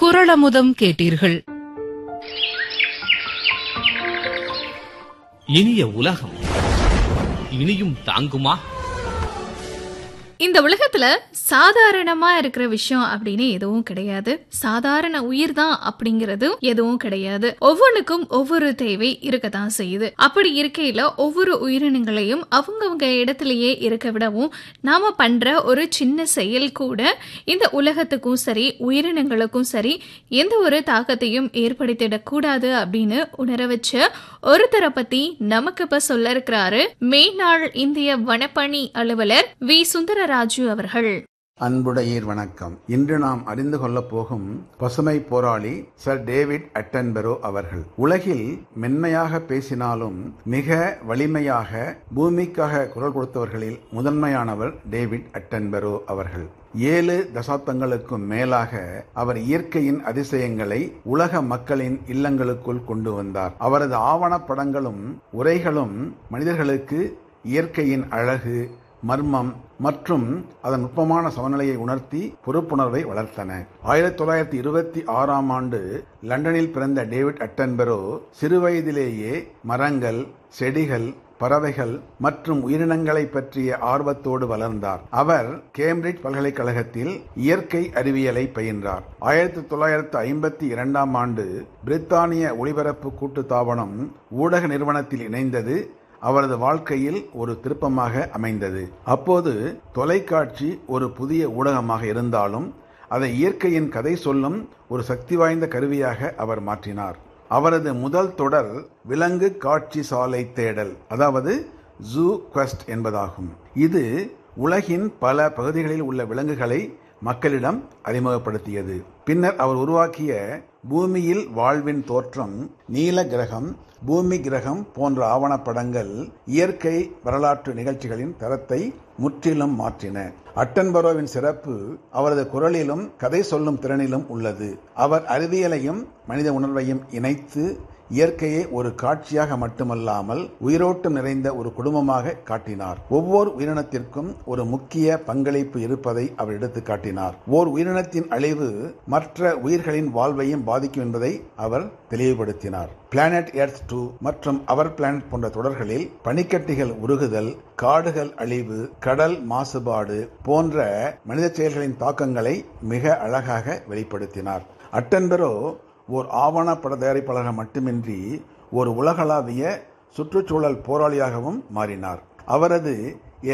குரளமுதம் கேட்டீர்கள் இனிய உலகம் இனியும் தாங்குமா இந்த உலகத்துல சாதாரணமா இருக்கிற விஷயம் அப்படின்னு எதுவும் கிடையாது சாதாரண உயிர் தான் அப்படிங்கிறது எதுவும் கிடையாது ஒவ்வொன்றுக்கும் ஒவ்வொரு தேவை இருக்கத்தான் செய்யுது அப்படி இருக்கையில ஒவ்வொரு உயிரினங்களையும் அவங்கவங்க இடத்திலேயே இருக்க விடவும் நாம பண்ற ஒரு சின்ன செயல் கூட இந்த உலகத்துக்கும் சரி உயிரினங்களுக்கும் சரி எந்த ஒரு தாக்கத்தையும் ஏற்படுத்திடக் கூடாது அப்படின்னு உணர வச்ச ஒருத்தரை பத்தி நமக்கு இப்ப சொல்ல இருக்கிறாரு மேனாள் இந்திய வனப்பணி அலுவலர் வி சுந்தரராஜு அவர்கள் அன்புடையீர் வணக்கம் இன்று நாம் அறிந்து கொள்ளப் போகும் பசுமை போராளி சர் டேவிட் அட்டன்பெரோ அவர்கள் உலகில் மென்மையாக பேசினாலும் மிக வலிமையாக பூமிக்காக குரல் கொடுத்தவர்களில் முதன்மையானவர் டேவிட் அட்டன்பெரோ அவர்கள் ஏழு தசாப்தங்களுக்கும் மேலாக அவர் இயற்கையின் அதிசயங்களை உலக மக்களின் இல்லங்களுக்குள் கொண்டு வந்தார் அவரது ஆவணப்படங்களும் உரைகளும் மனிதர்களுக்கு இயற்கையின் அழகு மர்மம் மற்றும் அதன் நுட்பமான சமநிலையை உணர்த்தி பொறுப்புணர்வை வளர்த்தன ஆயிரத்தி தொள்ளாயிரத்தி இருபத்தி ஆறாம் ஆண்டு லண்டனில் பிறந்த டேவிட் அட்டன்பெரோ சிறுவயதிலேயே மரங்கள் செடிகள் பறவைகள் மற்றும் உயிரினங்களை பற்றிய ஆர்வத்தோடு வளர்ந்தார் அவர் கேம்பிரிட்ஜ் பல்கலைக்கழகத்தில் இயற்கை அறிவியலை பயின்றார் ஆயிரத்தி தொள்ளாயிரத்து ஐம்பத்தி இரண்டாம் ஆண்டு பிரித்தானிய ஒளிபரப்பு கூட்டுத்தாபனம் ஊடக நிறுவனத்தில் இணைந்தது அவரது வாழ்க்கையில் ஒரு திருப்பமாக அமைந்தது அப்போது தொலைக்காட்சி ஒரு புதிய ஊடகமாக இருந்தாலும் அதை இயற்கையின் கதை சொல்லும் ஒரு சக்தி வாய்ந்த கருவியாக அவர் மாற்றினார் அவரது முதல் தொடர் விலங்கு காட்சி சாலை தேடல் அதாவது ஜூ குவெஸ்ட் என்பதாகும் இது உலகின் பல பகுதிகளில் உள்ள விலங்குகளை மக்களிடம் அறிமுகப்படுத்தியது பின்னர் அவர் உருவாக்கிய பூமியில் வாழ்வின் தோற்றம் நீல கிரகம் பூமி கிரகம் போன்ற ஆவணப்படங்கள் இயற்கை வரலாற்று நிகழ்ச்சிகளின் தரத்தை முற்றிலும் மாற்றின அட்டன்பரோவின் சிறப்பு அவரது குரலிலும் கதை சொல்லும் திறனிலும் உள்ளது அவர் அறிவியலையும் மனித உணர்வையும் இணைத்து இயற்கையை ஒரு காட்சியாக மட்டுமல்லாமல் உயிரோட்டம் நிறைந்த ஒரு குடும்பமாக காட்டினார் ஒவ்வொரு உயிரினத்திற்கும் ஒரு முக்கிய பங்களிப்பு இருப்பதை அவர் எடுத்து காட்டினார் ஓர் உயிரினத்தின் அழிவு மற்ற உயிர்களின் வாழ்வையும் பாதிக்கும் என்பதை அவர் தெளிவுபடுத்தினார் பிளானட் எர்த் டூ மற்றும் அவர் பிளானட் போன்ற தொடர்களில் பனிக்கட்டிகள் உருகுதல் காடுகள் அழிவு கடல் மாசுபாடு போன்ற மனித செயல்களின் தாக்கங்களை மிக அழகாக வெளிப்படுத்தினார் அட்டன்பெரோ ஓர் ஆவணப்பட தயாரிப்பாளராக மட்டுமின்றி ஒரு உலகளாவிய சுற்றுச்சூழல் போராளியாகவும் மாறினார் அவரது